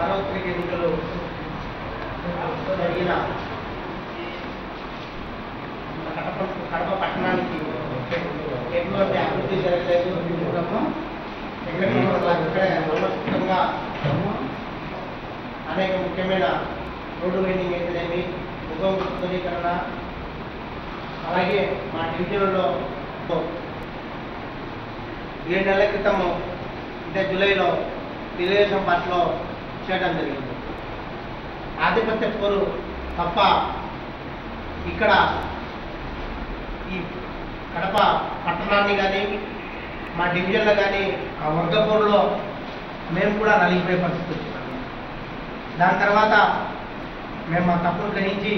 సార్వత్రిక ఎన్నికలు జరిగిన కడప కడప పట్టణానికి ఎటువంటి అభివృద్ధి జరగలేదు ఎక్కడికి ఇక్కడే సమర్పంగా అనేక ముఖ్యమైన రోడ్డు వైండింగ్ అయితేనేమి ముఖం సుందరీకరణ అలాగే మా డివిజన్లో ఏడు నెలల క్రితము అంటే జూలైలో తెలుగుదేశం పార్టీలో చేయడం జరిగింది ఆధిపత్య పోరు తప్ప ఇక్కడ ఈ కడప పట్టణాన్ని కానీ మా డివిజన్లో కానీ ఆ వర్గ పోరులో మేము కూడా నలిగిపోయే పరిస్థితి వచ్చింది దాని తర్వాత మేము మా తప్పును గ్రహించి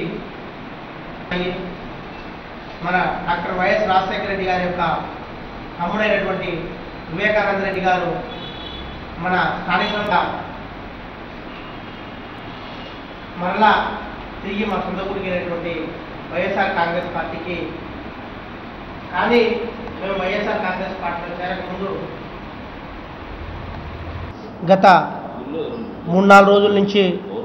మన డాక్టర్ వైఎస్ రాజశేఖర రెడ్డి గారి యొక్క తమ్ముడైనటువంటి వివేకానంద రెడ్డి గారు మన స్థానికంగా మరలా తిరిగి మా సొంత ఊరికి వెళ్ళినటువంటి వైఎస్ఆర్ కాంగ్రెస్ పార్టీకి కానీ మేము వైఎస్ఆర్ కాంగ్రెస్ పార్టీలో చేరకముందు గత మూడు నాలుగు రోజుల నుంచి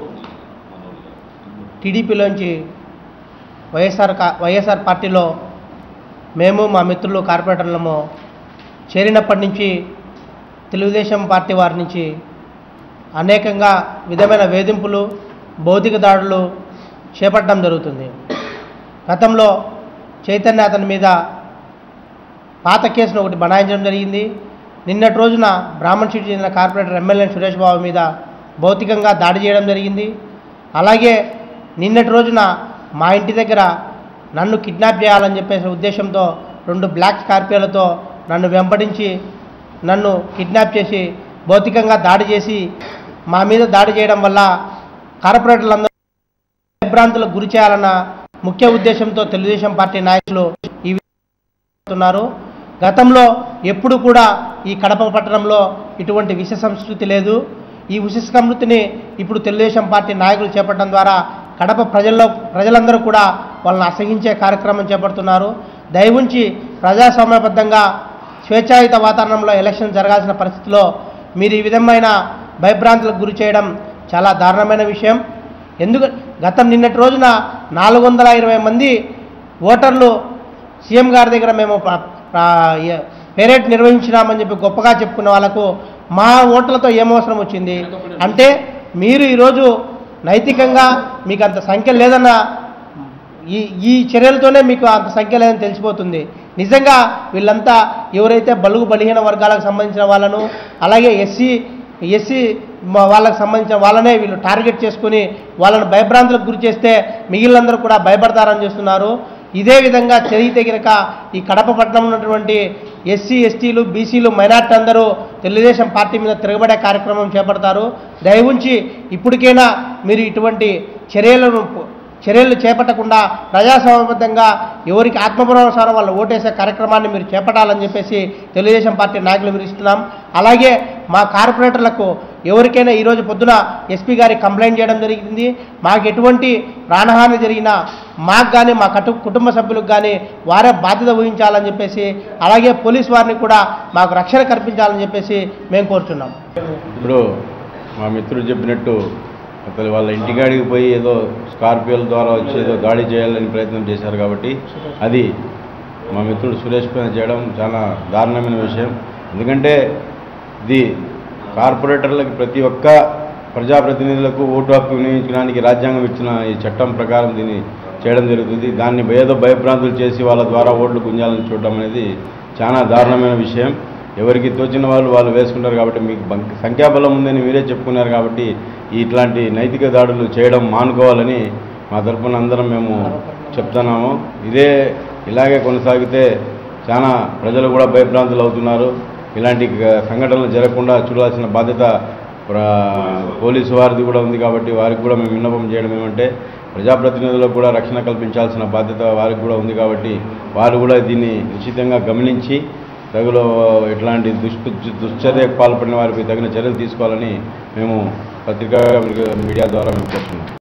టీడీపీలోంచి వైఎస్ఆర్ కా వైఎస్ఆర్ పార్టీలో మేము మా మిత్రులు కార్పొరేటర్లము చేరినప్పటి నుంచి తెలుగుదేశం పార్టీ వారి నుంచి అనేకంగా విధమైన వేధింపులు భౌతిక దాడులు చేపట్టడం జరుగుతుంది గతంలో చైతన్య అతని మీద పాత కేసును ఒకటి బనాయించడం జరిగింది నిన్నటి రోజున బ్రాహ్మణ్ సిటీ చెందిన కార్పొరేటర్ ఎమ్మెల్యే సురేష్ బాబు మీద భౌతికంగా దాడి చేయడం జరిగింది అలాగే నిన్నటి రోజున మా ఇంటి దగ్గర నన్ను కిడ్నాప్ చేయాలని చెప్పేసి ఉద్దేశంతో రెండు బ్లాక్ స్కార్పియోలతో నన్ను వెంబడించి నన్ను కిడ్నాప్ చేసి భౌతికంగా దాడి చేసి మా మీద దాడి చేయడం వల్ల కార్పొరేటర్లందరూ భయభ్రాంతులకు గురి చేయాలన్న ముఖ్య ఉద్దేశంతో తెలుగుదేశం పార్టీ నాయకులు ఈ చేస్తున్నారు గతంలో ఎప్పుడు కూడా ఈ కడప పట్టణంలో ఇటువంటి విష సంస్కృతి లేదు ఈ విష సంస్కృతిని ఇప్పుడు తెలుగుదేశం పార్టీ నాయకులు చేపట్టడం ద్వారా కడప ప్రజల్లో ప్రజలందరూ కూడా వాళ్ళని అసహించే కార్యక్రమం చేపడుతున్నారు దయవుంచి ప్రజాస్వామ్యబద్ధంగా స్వేచ్ఛాయుత వాతావరణంలో ఎలక్షన్ జరగాల్సిన పరిస్థితిలో మీరు ఈ విధమైన భయభ్రాంతులకు గురి చేయడం చాలా దారుణమైన విషయం ఎందుకు గతం నిన్నటి రోజున నాలుగు వందల ఇరవై మంది ఓటర్లు సీఎం గారి దగ్గర మేము ప- ప- ఏ- పెరేడ్ నిర్వహించినామని చెప్పి గొప్పగా చెప్పుకున్న వాళ్ళకు మా ఓట్లతో ఏమవసరం వచ్చింది అంటే మీరు ఈరోజు నైతికంగా మీకు అంత సంఖ్య లేదన్న ఈ ఈ చర్యలతోనే మీకు అంత సంఖ్య లేదని తెలిసిపోతుంది నిజంగా వీళ్ళంతా ఎవరైతే బలుగు బలహీన వర్గాలకు సంబంధించిన వాళ్ళను అలాగే ఎస్సీ ఎస్సీ వాళ్ళకి సంబంధించిన వాళ్ళనే వీళ్ళు టార్గెట్ చేసుకుని వాళ్ళని భయభ్రాంతులకు గురి చేస్తే మిగిలినందరూ కూడా భయపడతారని చేస్తున్నారు ఇదే విధంగా చెయ్యి తెగినక ఈ కడప పట్టణంలో ఉన్నటువంటి ఎస్సీ ఎస్టీలు బీసీలు మైనార్టీ అందరూ తెలుగుదేశం పార్టీ మీద తిరగబడే కార్యక్రమం చేపడతారు దయవుంచి ఇప్పటికైనా మీరు ఇటువంటి చర్యలను చర్యలు చేపట్టకుండా ప్రజాస్వామ్యబద్ధంగా ఎవరికి ఆత్మపూర్వసారం వాళ్ళు ఓటేసే కార్యక్రమాన్ని మీరు చేపట్టాలని చెప్పేసి తెలుగుదేశం పార్టీ నాయకులు వివరిస్తున్నాం అలాగే మా కార్పొరేటర్లకు ఎవరికైనా ఈరోజు పొద్దున ఎస్పీ గారికి కంప్లైంట్ చేయడం జరిగింది మాకు ఎటువంటి ప్రాణహాని జరిగినా మాకు కానీ మా కటు కుటుంబ సభ్యులకు కానీ వారే బాధ్యత వహించాలని చెప్పేసి అలాగే పోలీస్ వారిని కూడా మాకు రక్షణ కల్పించాలని చెప్పేసి మేము కోరుతున్నాం ఇప్పుడు మా మిత్రుడు చెప్పినట్టు అసలు వాళ్ళ ఇంటికాడికి పోయి ఏదో స్కార్పియోల ద్వారా వచ్చి ఏదో దాడి చేయాలని ప్రయత్నం చేశారు కాబట్టి అది మా మిత్రుడు సురేష్ పైన చేయడం చాలా దారుణమైన విషయం ఎందుకంటే ఇది కార్పొరేటర్లకు ప్రతి ఒక్క ప్రజాప్రతినిధులకు ఓటు హక్కు వినియోగించడానికి రాజ్యాంగం ఇచ్చిన ఈ చట్టం ప్రకారం దీన్ని చేయడం జరుగుతుంది దాన్ని ఏదో భయభ్రాంతులు చేసి వాళ్ళ ద్వారా ఓట్లు గుంజాలని చూడడం అనేది చాలా దారుణమైన విషయం ఎవరికి తోచిన వాళ్ళు వాళ్ళు వేసుకుంటారు కాబట్టి మీకు బంక్- సంఖ్యాబలం ఉందని మీరే చెప్పుకున్నారు కాబట్టి ఇట్లాంటి నైతిక దాడులు చేయడం మానుకోవాలని మా తరపున అందరం మేము చెప్తున్నాము ఇదే ఇలాగే కొనసాగితే చాలా ప్రజలు కూడా భయభ్రాంతులు అవుతున్నారు ఇలాంటి గ- సంఘటనలు జరగకుండా చూడాల్సిన బాధ్యత ప్ర- పోలీసు వారిది కూడా ఉంది కాబట్టి వారికి కూడా మేము విన్నపం చేయడం ఏమంటే ప్రజాప్రతినిధులకు కూడా రక్షణ కల్పించాల్సిన బాధ్యత వారికి కూడా ఉంది కాబట్టి వారు కూడా దీన్ని నిశ్చితంగా గమనించి తగులో ఇట్లాంటి దుష్టు దుశ్చర్యకు పాల్పడిన వారికి తగిన చర్యలు తీసుకోవాలని మేము పత్రికా మీడియా ద్వారా మేము కోరుతున్నాం